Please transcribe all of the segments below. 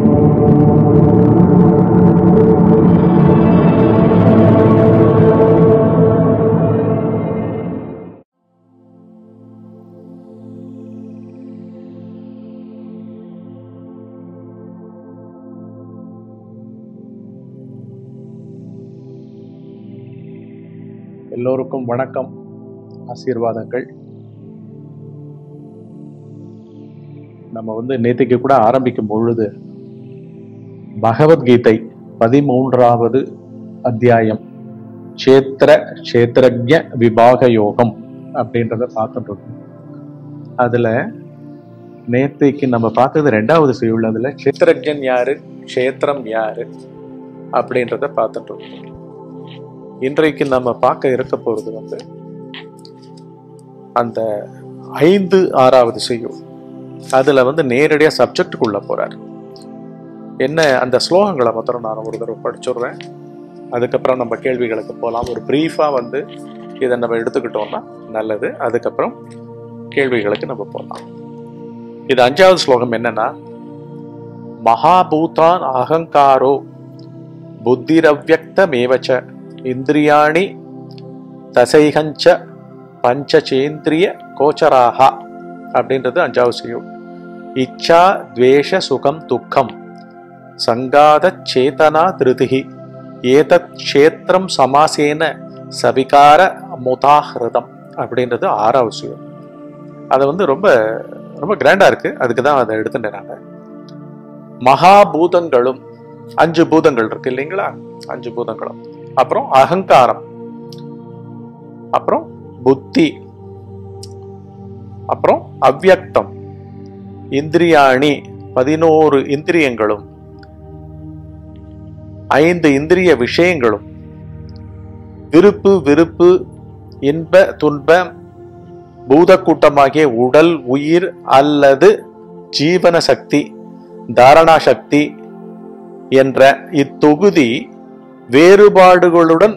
எல்லோருக்கும் வணக்கம் ஆசீர்வாதங்கள் நம்ம வந்து நேத்திக்கு கூட ஆரம்பிக்கும் பொழுது பகவத்கீதை பதிமூன்றாவது அத்தியாயம் க்ஷேத்திர க்ஷேத்திரஜ விபாக யோகம் அப்படின்றத பார்த்துட்டு இருக்கோம் அதுல நேத்திக்கு நம்ம பார்த்தது ரெண்டாவது செய்யுள் அதுல க்ஷேத்திரஜன் யாரு க்ஷேத்திரம் யாரு அப்படின்றத பார்த்துட்டு இருக்கோம் இன்றைக்கு நம்ம பார்க்க இருக்க போறது வந்து அந்த ஐந்து ஆறாவது செய்யும் அதுல வந்து நேரடியா சப்ஜெக்டுக்குள்ள போறார் என்ன அந்த ஸ்லோகங்களை மாத்திரம் நான் ஒரு தடவை படிச்சுடுறேன் அதுக்கப்புறம் நம்ம கேள்விகளுக்கு போகலாம் ஒரு பிரீஃபா வந்து இதை நம்ம எடுத்துக்கிட்டோம்னா நல்லது அதுக்கப்புறம் கேள்விகளுக்கு நம்ம போகலாம் இது அஞ்சாவது ஸ்லோகம் என்னன்னா மகாபூதான் அகங்காரோ புத்திரவ்யக்தமேவச்ச இந்திரியாணி தசைகஞ்ச பஞ்சசேந்திரிய கோச்சராக அப்படின்றது அஞ்சாவது செய்யும் இச்சா துவேஷ சுகம் துக்கம் சங்காத சேதனா திருதிகி ஏதத் க்ஷேத்திரம் சமாசேன சவிகார முதாகிருதம் அப்படின்றது ஆறாவது செய்யும் அது வந்து ரொம்ப ரொம்ப கிராண்டா இருக்கு அதுக்கு தான் அதை எடுத்துட்டேன் நான் மகாபூதங்களும் அஞ்சு பூதங்கள் இருக்கு இல்லைங்களா அஞ்சு பூதங்களும் அப்புறம் அகங்காரம் அப்புறம் புத்தி அப்புறம் அவ்யக்தம் இந்திரியாணி பதினோரு இந்திரியங்களும் ஐந்து இந்திரிய விஷயங்களும் விருப்பு விருப்பு இன்ப துன்ப பூதக்கூட்டமாகிய உடல் உயிர் அல்லது ஜீவன சக்தி தாரணா சக்தி என்ற இத்தொகுதி வேறுபாடுகளுடன்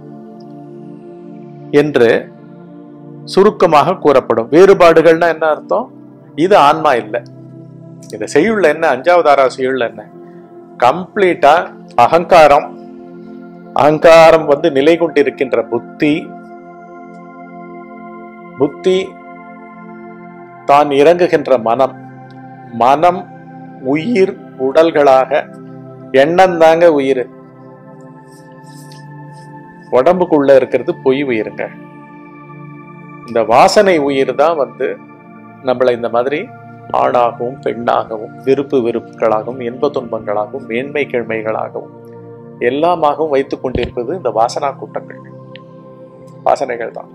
என்று சுருக்கமாக கூறப்படும் வேறுபாடுகள்னா என்ன அர்த்தம் இது ஆன்மா இல்லை இந்த செய்யுள்ள என்ன அஞ்சாவது ஆறாவது செய்யுள்ள என்ன கம்ப்ளீட்டா அகங்காரம் அகங்காரம் வந்து நிலை கொண்டிருக்கின்ற புத்தி புத்தி தான் இறங்குகின்ற மனம் மனம் உயிர் உடல்களாக எண்ணம் தாங்க உயிர் உடம்புக்குள்ள இருக்கிறது பொய் உயிருங்க இந்த வாசனை உயிர் தான் வந்து நம்மளை இந்த மாதிரி ஆணாகவும் பெண்ணாகவும் விருப்பு வெறுப்புகளாகவும் இன்ப துன்பங்களாகவும் மேன்மை கிழமைகளாகவும் எல்லாமாகவும் வைத்துக் கொண்டிருப்பது இந்த வாசனா கூட்டங்கள் வாசனைகள் தான்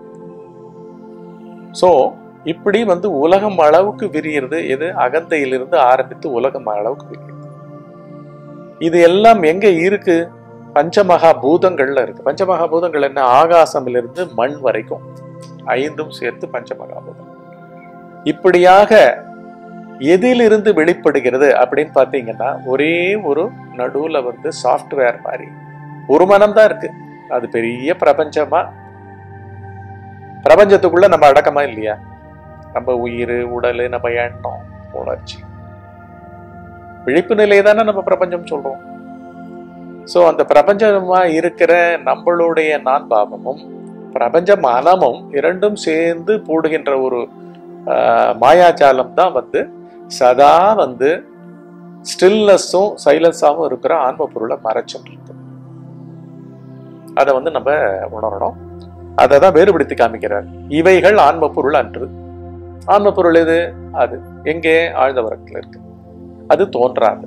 சோ இப்படி வந்து உலகம் அளவுக்கு விரிகிறது எது அகந்தையிலிருந்து ஆரம்பித்து உலகம் அளவுக்கு விரிகிறது இது எல்லாம் எங்க இருக்கு பஞ்சமகா பூதங்கள்ல இருக்கு பஞ்சமகா பூதங்கள் என்ன ஆகாசமிலிருந்து மண் வரைக்கும் ஐந்தும் சேர்த்து பஞ்சமகா பூதம் இப்படியாக எதிலிருந்து வெளிப்படுகிறது அப்படின்னு பார்த்தீங்கன்னா ஒரே ஒரு நடுவுல வந்து சாஃப்ட்வேர் மாதிரி ஒரு மனம் தான் இருக்கு அது பெரிய பிரபஞ்சமா பிரபஞ்சத்துக்குள்ள நம்ம அடக்கமா இல்லையா நம்ம உயிர் உடல் நம்ம எண்ணம் உணர்ச்சி விழிப்பு நிலையை தானே நம்ம பிரபஞ்சம் சொல்றோம் சோ அந்த பிரபஞ்சமா இருக்கிற நம்மளுடைய நான் பாவமும் பிரபஞ்ச மனமும் இரண்டும் சேர்ந்து போடுகின்ற ஒரு மாயாஜாலம் தான் வந்து சதா வந்து ஸ்டில்னஸும் சைலன்ஸாகவும் இருக்கிற ஆன்ம பொருளை மறைச்சுட்டு இருக்கு அதை வந்து நம்ம உணரணும் அதை தான் வேறுபடுத்தி காமிக்கிறார் இவைகள் ஆன்ம பொருள் அன்று ஆன்ம பொருள் எது அது எங்கே ஆழ்ந்த வரத்தில் இருக்கு அது தோன்றாது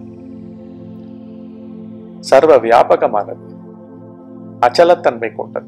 சர்வ வியாபகமானது அச்சலத்தன்மை கொண்டது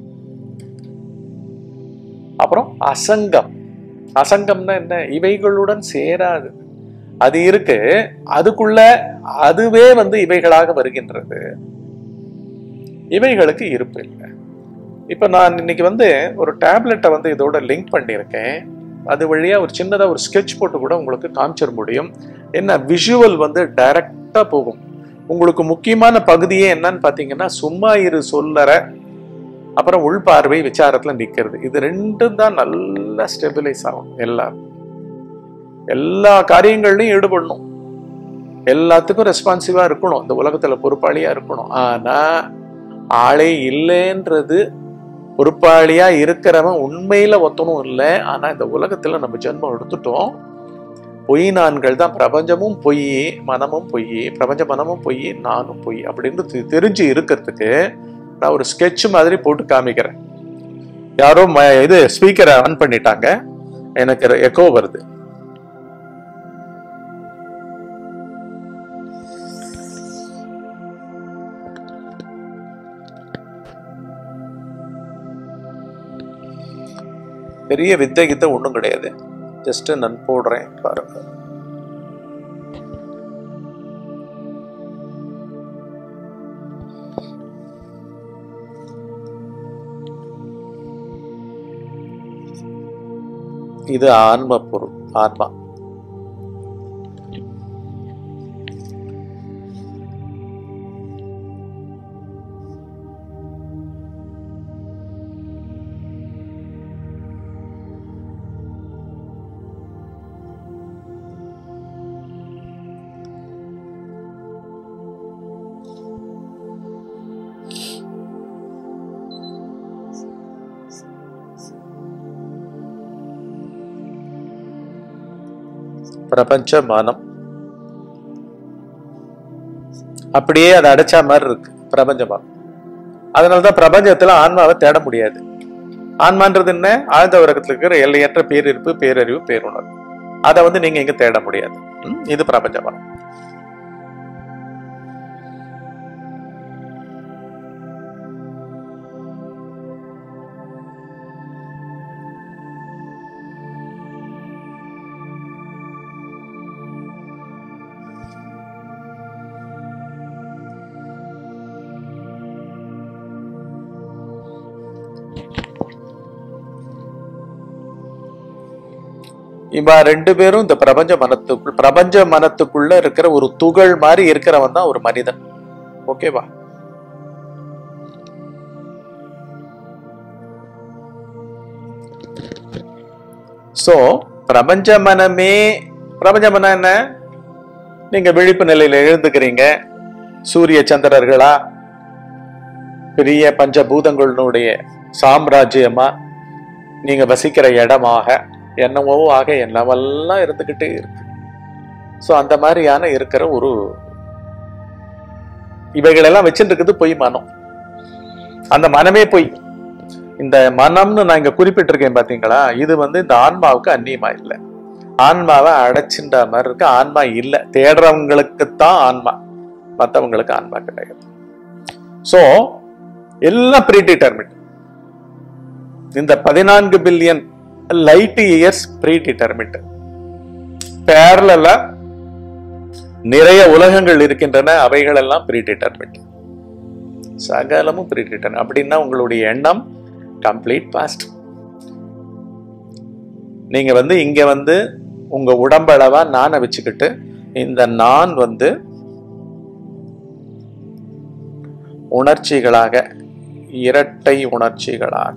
அப்புறம் அசங்கம் அசங்கம்னா என்ன இவைகளுடன் சேராது அது இருக்கு அதுக்குள்ள அதுவே வந்து இவைகளாக வருகின்றது இவைகளுக்கு இருப்பு இல்லை இப்ப நான் இன்னைக்கு வந்து ஒரு டேப்லெட்டை வந்து இதோட லிங்க் பண்ணியிருக்கேன் அது வழியா ஒரு சின்னதா ஒரு ஸ்கெட்ச் போட்டு கூட உங்களுக்கு காமிச்சிட முடியும் என்ன விஷுவல் வந்து டைரக்டா போகும் உங்களுக்கு முக்கியமான பகுதியே என்னன்னு பாத்தீங்கன்னா சும்மா இரு சொல்லற அப்புறம் உள்பார்வை விசாரத்துல நிக்கிறது இது ரெண்டும் தான் நல்லா ஸ்டெபிலைஸ் ஆகும் எல்லாரும் எல்லா காரியங்கள்லையும் ஈடுபடணும் எல்லாத்துக்கும் ரெஸ்பான்சிவா இருக்கணும் இந்த உலகத்துல பொறுப்பாளியா இருக்கணும் ஆனா ஆளே இல்லைன்றது பொறுப்பாளியா இருக்கிறவன் உண்மையில ஒத்தனும் இல்லை ஆனா இந்த உலகத்துல நம்ம ஜென்மம் எடுத்துட்டோம் பொய் நான்கள் தான் பிரபஞ்சமும் பொய் மனமும் பொய் பிரபஞ்ச மனமும் பொய் நானும் பொய் அப்படின்னு தெ- தெரிஞ்சு இருக்கிறதுக்கு நான் ஒரு sketch மாதிரி போட்டு காமிக்கிறேன் யாரோ ம- இது ஸ்பீக்கரை ஆன் பண்ணிட்டாங்க எனக்கு எக்கோ வருது பெரிய வித்தை கித்த ஒன்றும் கிடையாது ஜஸ்ட் நான் போடுறேன் பாருங்க இது ஆன்ம பொருள் ஆன்மா பிரபஞ்ச மனம் அப்படியே அதை அடைச்ச மாதிரி இருக்கு பிரபஞ்ச மனம் அதனாலதான் பிரபஞ்சத்துல ஆன்மாவை தேட முடியாது ஆன்மான்றது என்ன ஆழ்ந்த உலகத்துல இருக்கிற எல்லையற்ற பேரிருப்பு பேரறிவு பேருணர்வு அதை வந்து நீங்க இங்க தேட முடியாது ம், இது பிரபஞ்ச மனம் இவா ரெண்டு பேரும் இந்த பிரபஞ்ச மனத்துக்குள் பிரபஞ்ச மனத்துக்குள்ள இருக்கிற ஒரு துகள் மாதிரி இருக்கிறவன் தான் ஒரு மனிதன் ஓகேவா சோ பிரபஞ்ச மனமே பிரபஞ்ச மனம் என்ன நீங்க விழிப்பு நிலையில எழுந்துக்கிறீங்க சூரிய சந்திரர்களா பெரிய பஞ்சபூதங்களுடைய சாம்ராஜ்யமா நீங்க வசிக்கிற இடமாக என்னவோ ஆக என்னவெல்லாம் இருந்துகிட்டே இருக்கு ஸோ அந்த மாதிரியான இருக்கிற ஒரு இவைகளெல்லாம் வச்சுட்டு இருக்குது பொய் மனம் அந்த மனமே பொய் இந்த மனம்னு நான் இங்க குறிப்பிட்டிருக்கேன் பாத்தீங்களா இது வந்து இந்த ஆன்மாவுக்கு அந்நியமா இல்லை ஆன்மாவை அடைச்சின்ற மாதிரி இருக்கு ஆன்மா இல்லை தேடுறவங்களுக்கு தான் ஆன்மா மற்றவங்களுக்கு ஆன்மா கிடையாது ஸோ எல்லாம் ப்ரீ டிட்டர்மின் இந்த பதினான்கு billion light years predetermined பேரலா நிறைய உலகங்கள் இருக்கின்றன அவைகள் எல்லாம் ப்ரீ டிட்டர்மின்ட் சகலமும் ப்ரீ டிட்டர்மின் அப்படின்னா உங்களுடைய எண்ணம் கம்ப்ளீட் பாஸ்ட் நீங்க வந்து இங்க வந்து உங்க உடம்பளவா நானை வச்சுக்கிட்டு இந்த நான் வந்து உணர்ச்சிகளாக இரட்டை உணர்ச்சிகளாக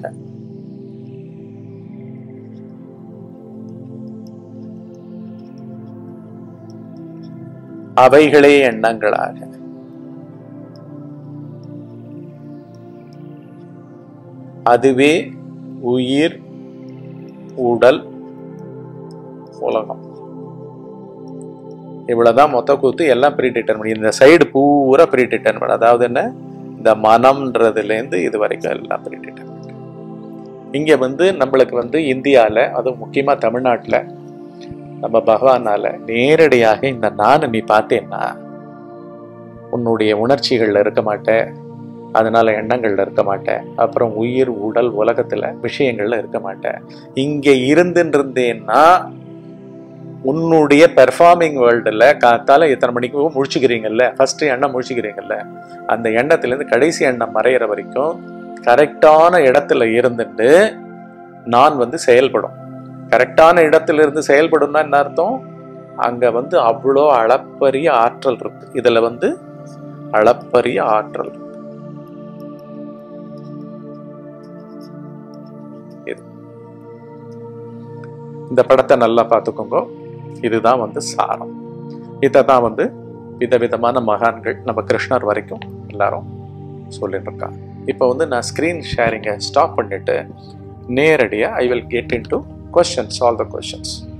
அவைகளே எண்ணங்களாக அதுவே உயிர் உடல் உலகம் இவ்வளவுதான் மொத்த கூத்து எல்லாம் ப்ரீ டிட்டர்மின் இந்த சைடு பூரா ப்ரீ டிட்டர்மின் அதாவது என்ன இந்த மனம்ன்றதுல இருந்து இது வரைக்கும் எல்லாம் ப்ரீ டிட்டர்மின் இங்க வந்து நம்மளுக்கு வந்து இந்தியால அதுவும் முக்கியமா தமிழ்நாட்டுல நம்ம பகவானால நேரடியாக இந்த நான் நீ பார்த்தேன்னா உன்னுடைய உணர்ச்சிகள்ல இருக்க மாட்டேன் அதனால எண்ணங்கள்ல இருக்க மாட்டேன் அப்புறம் உயிர் உடல் உலகத்துல விஷயங்கள்ல இருக்க மாட்டேன் இங்க இருந்துட்டு இருந்தேன்னா உன்னுடைய பெர்ஃபார்மிங் வேர்ல்டுல காத்தால எத்தனை மணிக்கு முழிச்சுக்கிறீங்கல்ல ஃபர்ஸ்ட் எண்ணம் முழிச்சுக்கிறீங்கல்ல அந்த எண்ணத்திலேருந்து கடைசி எண்ணம் மறையிற வரைக்கும் கரெக்டான இடத்துல இருந்துட்டு நான் வந்து செயல்படும் கரெக்டான இடத்துல இருந்து செயல்படும்னா என்ன அர்த்தம் அங்க வந்து அவ்வளோ அளப்பரிய ஆற்றல் இருக்கு இதுல வந்து அளப்பரிய ஆற்றல் இருக்கு. இது. இந்த படத்தை நல்லா பார்த்துக்கோங்க இதுதான் வந்து சாரம் இதை தான் வந்து விதவிதமான மகான்கள் நம்ம கிருஷ்ணர் வரைக்கும் எல்லாரும் சொல்லிட்டு இருக்காங்க இப்போ வந்து நான் ஸ்க்ரீன் ஷேரிங்கை ஸ்டாப் பண்ணிட்டு நேரடியாக I will get in to questions all the questions